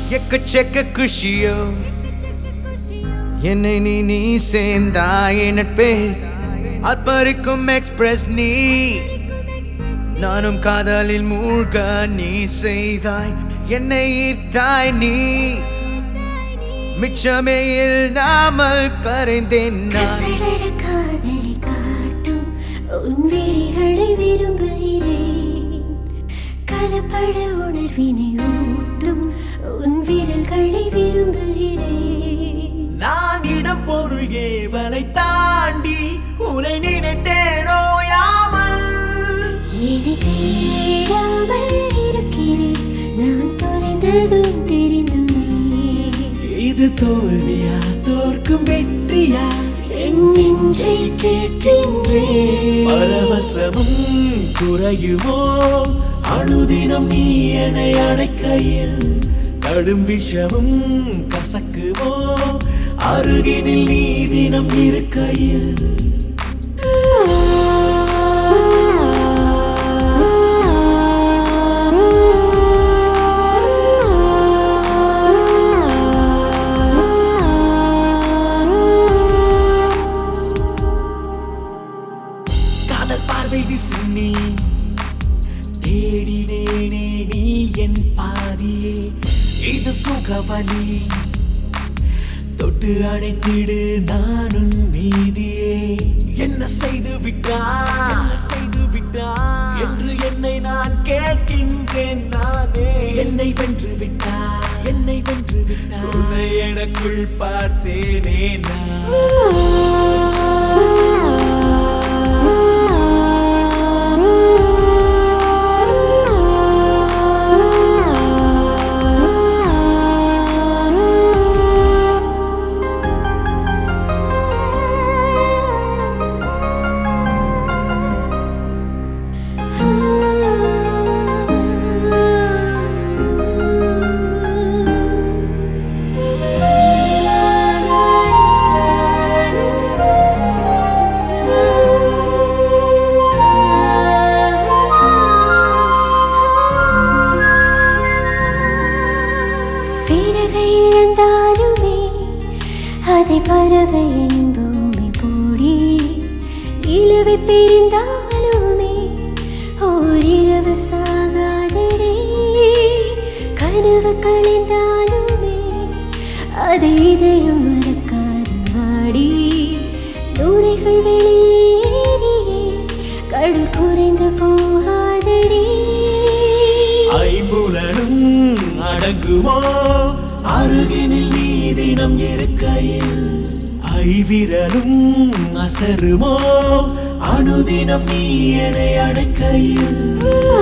எக்கச்சக்க குஷியோ என்னை நீ நீ சேர்ந்தாய் நட்பே அற்பரிக்கும் எக்ஸ்பிரஸ் நீ நானும் காதலில் மூழ்க நீ செய்தாய் என்னை ஈர்த்தாய் நீ மிச்சமே இல்லாமல் கரைந்தேன் நான் கசடர காதலை காட்டும் உன் விழிகளை விரும்புகிறேன் கலப்பட உணர்வினை ஊட்டும் உன் விரல்களை விரும்புகிறேன் நான் இடம் பொருள் ஏவலை தாண்டி உனை நினைத்தேனோ யாமல் என்னை தேடாமல் இருக்கிறேன் நான் தொலைந்ததும் தெரிந்துமே இது தோல்வியா தோற்கும் வெற்றியா என் நெஞ்சை கேட்கின்றேன் பரவசமும் குறையுமோ அனுதினம் நீ என்னை அழைக்கையில் கடும் விஷமும் கசக்குமோ அருகினில் நீ தினம் இருக்கையில் காதல் பார்வை வீசி நீ தேடினேனே நீ என் பாதியே இது சுகவலி தொட்டு அணைத்திடு நானும் நீதியே என்ன செய்து விட்டா என்ன செய்து விட்டா என்று என்னை நான் கேட்கின்றேன் நானே என்னை வென்று விட்டா என்னை வென்று விட்டா உன்னை எனக்குள் பார்த்தேனே நான் சிறகை இழந்தாலுமே அதை பறவை என்போமே போடி நிலவை பிரிந்தாலுமே ஓரிரவு சாகாதடே கனவு கலைந்தாலுமே அதை இதயம் மறக்காது வாடி நூறைகள் வெளியேறியே கடல் குறைந்து போகாதடே ஐம்புலனும் அடங்குமோ அருகினில் நீ தினம் இருக்கையில் ஐவிரலும் அசருமோ அனுதினம் நீ என்னை அடைக்கையில்